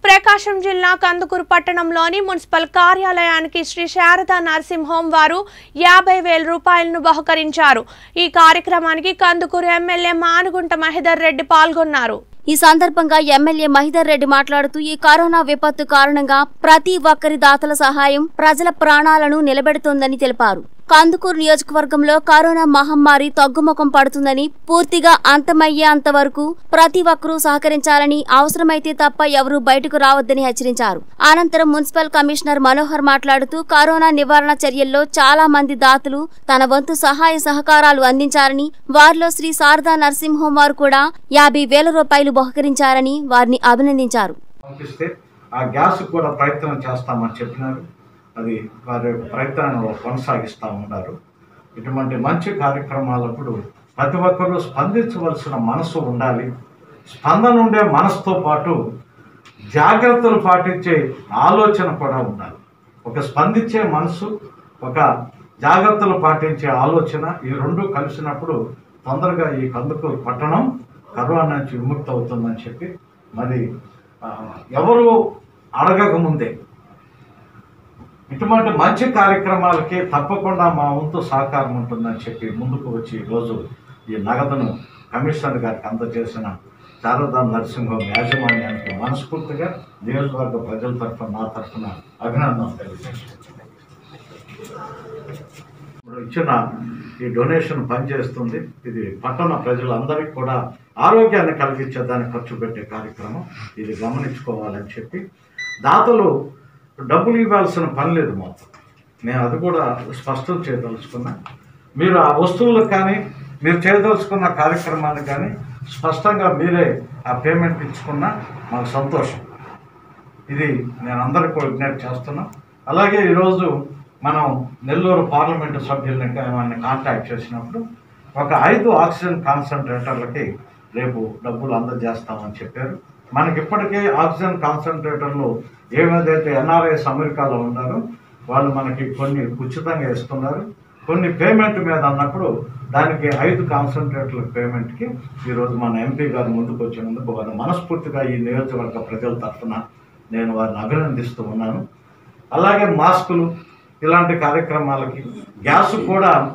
ప్రకాశం జిల్లా కందుకూరు పట్టణంలోని మున్సిపల్ కార్యాలయానికి శ్రీ శారదా నరసింహం వారు యాభై వేల రూపాయలను బహుకరించారు ఈ కార్యక్రమానికి కందుకూరు ఎమ్మెల్యే మానుగుంట మహిదర్ రెడ్డి పాల్గొన్నారు ఈ సందర్భంగా ఎమ్మెల్యే మహిదర్ రెడ్డి మాట్లాడుతూ ఈ కరోనా విపత్తు కారణంగా ప్రతి ఒక్కరి దాతల సహాయం ప్రజల ప్రాణాలను నిలబెడుతోందని తెలిపారు కందుకూరు నియోజకవర్గంలో కరోనా మహమ్మారి తగ్గుముఖం పడుతుందని పూర్తిగా అంతమయ్యేంత వరకు ప్రతి ఒక్కరూ సహకరించాలని అవసరమైతే తప్ప ఎవరూ బయటకు రావద్దని హెచ్చరించారు అనంతరం మున్సిపల్ కమిషనర్ మనోహర్ మాట్లాడుతూ కరోనా నివారణ చర్యల్లో చాలా మంది దాతలు తన వంతు సహాయ సహకారాలు అందించారని వారిలో శ్రీ శారదా నరసింహం వారు కూడా యాభై వేల రూపాయలు బహుకరించారని వారిని అభినందించారు పంపిస్తే ఆ గ్యాస్ కూడా ప్రయత్నం చేస్తామని చెప్పినారు అది వారి యొక్క ప్రయత్నాన్ని కొనసాగిస్తూ ఉన్నారు ఇటువంటి మంచి కార్యక్రమాలప్పుడు ప్రతి ఒక్కరూ స్పందించవలసిన మనసు ఉండాలి స్పందన ఉండే మనసుతో పాటు జాగ్రత్తలు పాటించే ఆలోచన కూడా ఉండాలి ఒక స్పందించే మనసు ఒక జాగ్రత్తలు పాటించే ఆలోచన ఈ రెండు కలిసినప్పుడు తొందరగా ఈ కందుకూరు పట్టణం కరోనా నుంచి విముక్తి అవుతుందని చెప్పి మరి ఆ, ఎవరు అడగక ముందే ఇటువంటి మంచి కార్యక్రమాలకి తప్పకుండా మా వంతు సహకారం ఉంటుందని చెప్పి ముందుకు వచ్చి ఈరోజు ఈ నగదును కమిషనర్ గారికి అందజేసిన శారదా నరసింహం యాజమాన్యానికి మనస్ఫూర్తిగా నియోజకవర్గ ప్రజల తరఫున నా తరఫున అభినందనలు తెలియజేస్తున్నాను ఇప్పుడు ఇచ్చిన ఈ డొనేషన్ పనిచేస్తుంది ఇది పట్టణ ప్రజలందరికీ కూడా ఆరోగ్యాన్ని కలిగించేదానికి ఖర్చు పెట్టే కార్యక్రమం ఇది గమనించుకోవాలని చెప్పి దాతలు డబ్బులు ఇవ్వాల్సిన పని లేదు మొత్తం నేను అది కూడా స్పష్టం చేయదలుచుకున్నా మీరు ఆ వస్తువులకు కానీ మీరు చేయదలుచుకున్న కార్యక్రమానికి కానీ స్పష్టంగా మీరే ఆ పేమెంట్ ఇచ్చుకున్నా మాకు సంతోషం ఇది నేను అందరికీ కూడా విజ్ఞప్తి చేస్తున్నా అలాగే ఈరోజు మనం నెల్లూరు పార్లమెంటు సభ్యుల్ని ఏమైనా కాంటాక్ట్ చేసినప్పుడు ఒక ఐదు ఆక్సిజన్ కాన్సన్ట్రేటర్లకి రేపు డబ్బులు అందజేస్తామని చెప్పారు మనకి ఇప్పటికే ఆక్సిజన్ కాన్సన్ట్రేటర్లు ఏమేదైతే ఎన్ఆర్ఐఎస్ అమెరికాలో ఉన్నారో వాళ్ళు మనకి కొన్ని ఉచితంగా ఇస్తున్నారు కొన్ని పేమెంట్ మీద అన్నప్పుడు దానికి ఐదు కాన్సన్ట్రేటర్ల పేమెంట్కి ఈరోజు మన ఎంపీ గారు ముందుకు వచ్చినందుకు వారిని మనస్ఫూర్తిగా ఈ నియోజకవర్గ ప్రజల తరఫున నేను వారిని అభినందిస్తూ ఉన్నాను అలాగే మాస్కులు ఇలాంటి కార్యక్రమాలకి గ్యాస్ కూడా